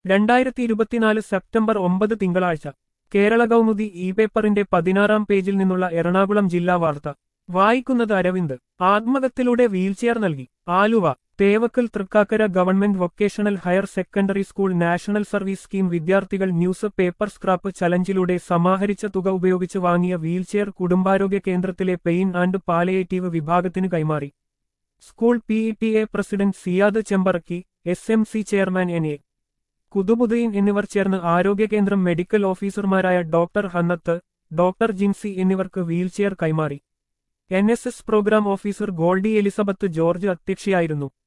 രണ്ടായിരത്തി ഇരുപത്തിനാല് സെപ്റ്റംബർ ഒമ്പത് തിങ്കളാഴ്ച കേരള കൗമുദി ഇ പേപ്പറിന്റെ പതിനാറാം പേജിൽ നിന്നുള്ള എറണാകുളം ജില്ലാ വാർത്ത വായിക്കുന്നത് അരവിന്ദ് ആത്മകത്തിലൂടെ വീൽചെയർ നൽകി Aluva Thevakkal Thrikkakara government vocational higher secondary school national service scheme വിദ്യാർത്ഥികൾ ന്യൂസ് പേപ്പർ സ്ക്രാപ്പ് ചലഞ്ചിലൂടെ സമാഹരിച്ച തുക ഉപയോഗിച്ച് വാങ്ങിയ വീൽചെയർ കുടുംബാരോഗ്യ കേന്ദ്രത്തിലെ പെയിൻ ആൻഡ് പാലയേറ്റീവ് വിഭാഗത്തിന് കൈമാറി school P E T A president Siyad Chembarakki S M C chairman N A Kuthubuddin എന്നിവർ ചേർന്ന് ആരോഗ്യകേന്ദ്രം മെഡിക്കൽ ഓഫീസർമാരായ ഡോക്ടർ ഹന്നത്ത് ഡോക്ടർ ജിൻസി എന്നിവർക്ക് വീൽചെയർ കൈമാറി N S S programme officer Goldie Elizabeth George അധ്യക്ഷയായിരുന്നു